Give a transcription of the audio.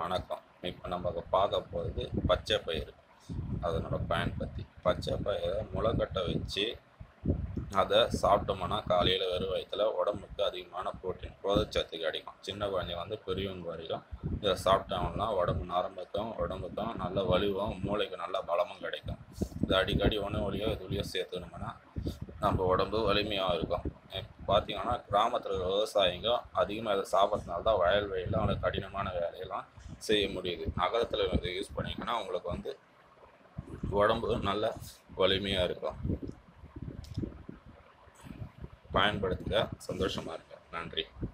வணக்கம் இப்போ நம்ம பார்க்க போகிறது பச்சை பயிறு அதனோட பயன் பற்றி பச்சை பயிரை முளைக்கட்டை வச்சு அதை சாப்பிட்டோம்னா காலையில் வெறும் வயிற்றுல உடம்புக்கு அதிகமான ப்ரோட்டீன் புரதச்சத்து கிடைக்கும் சின்ன குழந்தைங்க வந்து பெரியவங்க வரைக்கும் இதை சாப்பிட்டாங்கன்னா உடம்பு நரம்புக்கும் உடம்புக்கும் நல்ல வலுவும் மூளைக்கு நல்ல பலமும் கிடைக்கும் இது அடிக்கடி உணவுலையோ இதுலையோ சேர்த்துக்கணும்னா நம்ம உடம்பு வலிமையாக இருக்கும் இப்போ பார்த்தீங்கன்னா கிராமத்தில் இருக்கிற விவசாயிங்க அதிகமாக இதை சாப்பிட்றதுனால தான் வயல்வெளியில் அவங்களுக்கு கடினமான வேலையெல்லாம் செய்ய முடியுது நகரத்தில் இதை யூஸ் பண்ணிங்கன்னா உங்களுக்கு வந்து உடம்பு நல்ல வலிமையாக இருக்கும் பயன்படுத்துக சந்தோஷமாக இருங்க நன்றி